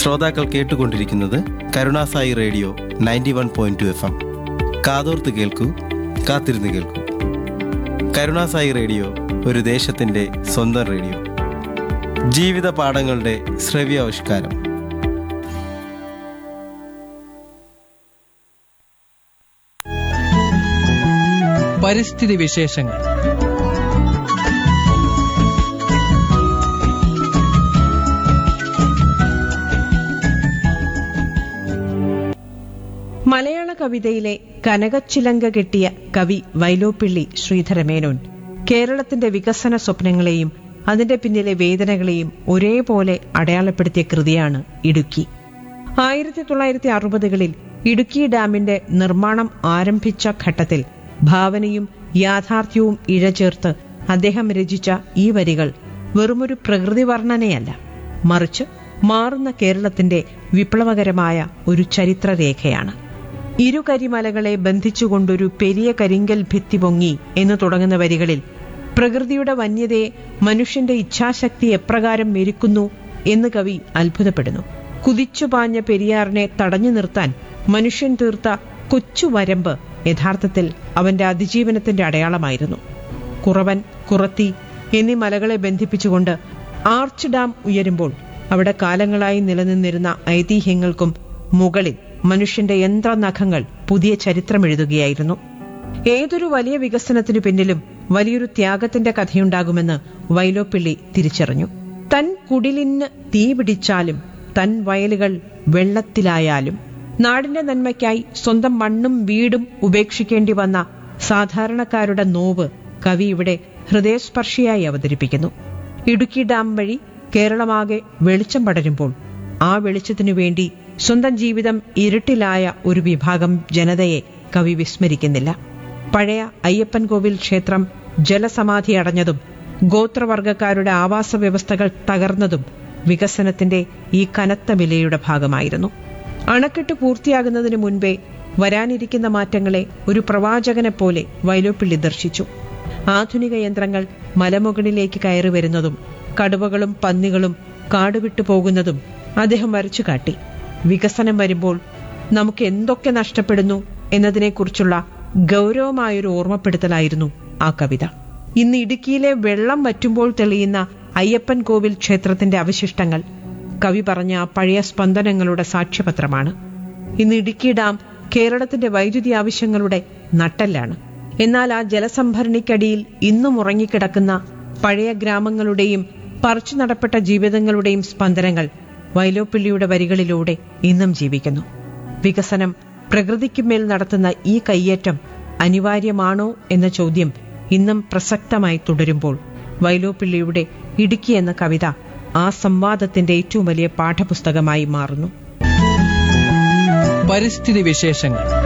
ശ്രോതാക്കൾ കേട്ടുകൊണ്ടിരിക്കുന്നത് Karunasai radio ninety one point two F M കാതോർത്ത് കേൾക്കൂ കാത്തിരുന്ന് കേൾക്കൂ കരുണാസായി റേഡിയോ ഒരു ദേശത്തിൻ്റെ സ്വന്തം റേഡിയോ ജീവിത പാഠങ്ങളുടെ ശ്രവ്യാവിഷ്കാരം പരിസ്ഥിതി വിശേഷങ്ങൾ മലയാള കവിതയിലെ കനകച്ചിലങ്ക കെട്ടിയ കവി വൈലോപ്പിള്ളി ശ്രീധരമേനോൻ കേരളത്തിന്റെ വികസന സ്വപ്നങ്ങളെയും അതിന്റെ പിന്നിലെ വേദനകളെയും ഒരേപോലെ അടയാളപ്പെടുത്തിയ കൃതിയാണ് ഇടുക്കി ആയിരത്തി തൊള്ളായിരത്തി അറുപതുകളിൽ ഇടുക്കി ഡാമിന്റെ നിർമ്മാണം ആരംഭിച്ച ഘട്ടത്തിൽ ഭാവനയും യാഥാർത്ഥ്യവും ഇഴചേർത്ത് അദ്ദേഹം രചിച്ച ഈ വരികൾ വെറുമൊരു പ്രകൃതി വർണ്ണനയല്ല മറിച്ച് മാറുന്ന കേരളത്തിന്റെ വിപ്ലവകരമായ ഒരു ചരിത്രരേഖയാണ് ഇരു കരിമലകളെ ബന്ധിച്ചുകൊണ്ടൊരു പെരിയ കരിങ്കൽ ഭിത്തി പൊങ്ങി എന്ന് തുടങ്ങുന്ന വരികളിൽ പ്രകൃതിയുടെ വന്യതയെ മനുഷ്യന്റെ ഇച്ഛാശക്തി എപ്രകാരം മെരുക്കുന്നു എന്ന് കവി അത്ഭുതപ്പെടുന്നു കുതിച്ചുപാഞ്ഞ പെരിയാറിനെ തടഞ്ഞു നിർത്താൻ മനുഷ്യൻ തീർത്ത കൊച്ചു വരമ്പ് യഥാർത്ഥത്തിൽ അവന്റെ അതിജീവനത്തിന്റെ അടയാളമായിരുന്നു കുറവൻ കുറത്തി എന്നീ മലകളെ ബന്ധിപ്പിച്ചുകൊണ്ട് ആർച്ച് ഡാം ഉയരുമ്പോൾ അവിടെ കാലങ്ങളായി നിലനിന്നിരുന്ന ഐതിഹ്യങ്ങൾക്കും മുകളിൽ മനുഷ്യന്റെ യന്ത്രനഖങ്ങൾ പുതിയ ചരിത്രമെഴുതുകയായിരുന്നു ഏതൊരു വലിയ വികസനത്തിനു പിന്നിലും വലിയൊരു ത്യാഗത്തിന്റെ കഥയുണ്ടാകുമെന്ന് വൈലോപ്പിള്ളി തിരിച്ചറിഞ്ഞു തൻ കുടിലിന് തീ പിടിച്ചാലും തൻ വയലുകൾ വെള്ളത്തിലായാലും നാടിന്റെ നന്മയ്ക്കായി സ്വന്തം മണ്ണും വീടും ഉപേക്ഷിക്കേണ്ടി വന്ന സാധാരണക്കാരുടെ നോവ് കവി ഇവിടെ ഹൃദയസ്പർശിയായി അവതരിപ്പിക്കുന്നു ഇടുക്കി ഡാം വഴി കേരളമാകെ വെളിച്ചം പടരുമ്പോൾ ആ വെളിച്ചത്തിനു വേണ്ടി സ്വന്തം ജീവിതം ഇരുട്ടിലായ ഒരു വിഭാഗം ജനതയെ കവി വിസ്മരിക്കുന്നില്ല പഴയ അയ്യപ്പൻ കോവിൽ ക്ഷേത്രം ജലസമാധി അടഞ്ഞതും ഗോത്രവർഗക്കാരുടെ ആവാസ വ്യവസ്ഥകൾ തകർന്നതും വികസനത്തിന്റെ ഈ കനത്ത വിലയുടെ ഭാഗമായിരുന്നു അണക്കെട്ട് പൂർത്തിയാകുന്നതിന് മുൻപേ വരാനിരിക്കുന്ന മാറ്റങ്ങളെ ഒരു പ്രവാചകനെ പോലെ വൈലോപ്പിള്ളി ദർശിച്ചു ആധുനിക യന്ത്രങ്ങൾ മലമുകളിലേക്ക് കയറി വരുന്നതും കടുവകളും പന്നികളും കാടുവിട്ടു പോകുന്നതും അദ്ദേഹം വരച്ചു കാട്ടി വികസനം വരുമ്പോൾ നമുക്ക് എന്തൊക്കെ നഷ്ടപ്പെടുന്നു എന്നതിനെക്കുറിച്ചുള്ള ഗൗരവമായൊരു ഓർമ്മപ്പെടുത്തലായിരുന്നു ആ കവിത ഇന്ന് ഇടുക്കിയിലെ വെള്ളം വറ്റുമ്പോൾ തെളിയുന്ന അയ്യപ്പൻ കോവിൽ ക്ഷേത്രത്തിന്റെ അവശിഷ്ടങ്ങൾ കവി പറഞ്ഞ ആ പഴയ സ്പന്ദനങ്ങളുടെ സാക്ഷ്യപത്രമാണ് ഇന്ന് ഇടുക്കി ഡാം കേരളത്തിന്റെ വൈദ്യുതി ആവശ്യങ്ങളുടെ നട്ടെല്ലാണ് എന്നാൽ ആ ജലസംഭരണിക്കടിയിൽ ഇന്നും ഉറങ്ങിക്കിടക്കുന്ന പഴയ ഗ്രാമങ്ങളുടെയും പറിച്ചു നടപ്പെട്ട ജീവിതങ്ങളുടെയും സ്പന്ദനങ്ങൾ വൈലോപ്പിള്ളിയുടെ വരികളിലൂടെ ഇന്നും ജീവിക്കുന്നു വികസനം പ്രകൃതിക്കുമേൽ നടത്തുന്ന ഈ കയ്യേറ്റം അനിവാര്യമാണോ എന്ന ചോദ്യം ഇന്നും പ്രസക്തമായി തുടരുമ്പോൾ വൈലോപ്പിള്ളിയുടെ ഇടുക്കി എന്ന കവിത ആ സംവാദത്തിന്റെ ഏറ്റവും വലിയ പാഠപുസ്തകമായി മാറുന്നു പരിസ്ഥിതി വിശേഷങ്ങൾ